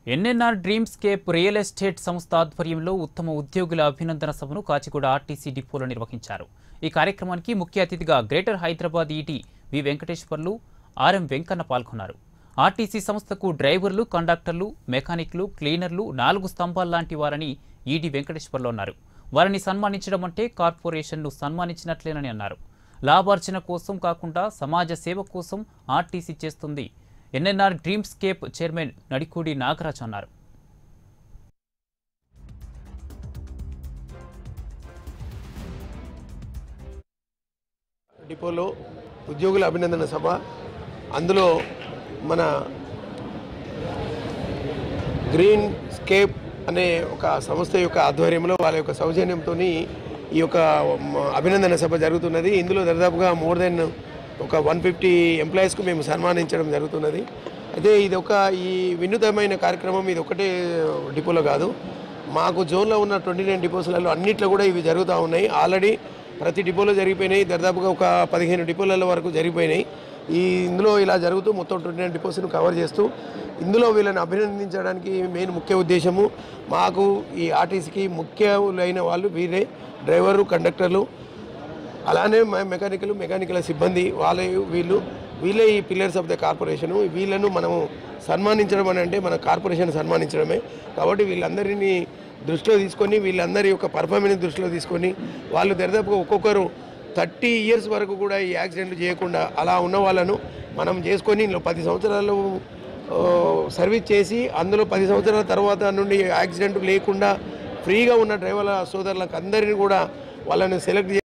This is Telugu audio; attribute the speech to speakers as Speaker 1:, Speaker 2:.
Speaker 1: NNR dreamscape real estate సంస్థ ఆధ్వర్యంలో ఉత్తమ ఉద్యోగుల అభినందన సభను కాచిగూడ ఆర్టీసీ డిపోలో నిర్వహించారు ఈ కార్యక్రమానికి ముఖ్య అతిథిగా greater Hyderabad ET V Venkateswarlu RM Venkanna పాల్గొన్నారు ఆర్టీసీ సంస్థకు డ్రైవర్లు కండక్టర్లు మెకానిక్లు క్లీనర్లు నాలుగు స్తంభాల లాంటి వారని ఈడీ వెంకటేశ్వర్లు అన్నారు వారిని సన్మానించడం అంటే కార్పొరేషన్ను సన్మానించినట్లేనని అన్నారు లాభార్జన కోసం కాకుండా సమాజ సేవ కోసం ఆర్టీసీ చేస్తుంది NNR dreamscape chairman Nadikudi Nagaraj అన్నారు
Speaker 2: డిపోలో ఉద్యోగుల అభినందన సభ అందులో మన గ్రీన్ స్కేప్ అనే ఒక సంస్థ యొక్క ఆధ్వర్యంలో వాళ్ళ యొక్క సౌజన్యంతో ఈ యొక్క మ, అభినందన సభ జరుగుతున్నది ఇందులో దాదాపుగా మోర్ దెన్ ఒక వన్ ఫిఫ్టీ ఎంప్లాయీస్కు మేము సన్మానించడం జరుగుతున్నది అయితే ఇది ఒక ఈ వినూతమైన కార్యక్రమం ఇది ఒకటే డిపోలో కాదు మాకు జోన్లో ఉన్న ట్వంటీ నైన్ డిపోస్లలో అన్నిట్లో కూడా ఇవి జరుగుతూ ఉన్నాయి ఆల్రెడీ ప్రతి డిపోలో జరిగిపోయినాయి దాదాపుగా ఒక పదిహేను డిపోల వరకు జరిగిపోయినాయి ఈ ఇందులో ఇలా జరుగుతూ మొత్తం ట్వంటీ నైన్ డిపోస్ను కవర్ చేస్తూ ఇందులో వీళ్ళని అభినందించడానికి మెయిన్ ముఖ్య ఉద్దేశము మాకు ఈ ఆర్టీసీకి ముఖ్యులైన వాళ్ళు వీరే డ్రైవరు కండక్టర్లు అలానే మె- మెకానికల్ మెకానికల్ సిబ్బంది వాళ్ళే వీళ్ళు వీళ్ళే ఈ పిల్లర్స్ ఆఫ్ ద కార్పొరేషన్ వీళ్ళను మనము సన్మానించడం అని అంటే మన కార్పొరేషన్ సన్మానించడమే కాబట్టి వీళ్ళందరినీ దృష్టిలో తీసుకొని వీళ్ళందరి యొక్క పర్ఫార్మెన్స్ దృష్టిలో తీసుకొని వాళ్ళు దరిదాపుగా ఒక్కొక్కరు థర్టీ ఇయర్స్ వరకు కూడా ఈ యాక్సిడెంట్లు చేయకుండా అలా ఉన్న వాళ్ళను మనం చేసుకొని ఇందులో పది సంవత్సరాలు ఆ, సర్వీస్ చేసి అందులో పది సంవత్సరాల తర్వాత నుండి యాక్సిడెంట్ లేకుండా ఫ్రీగా ఉన్న డ్రైవర్ల సోదరులకు అందరినీ కూడా వాళ్ళని సెలెక్ట్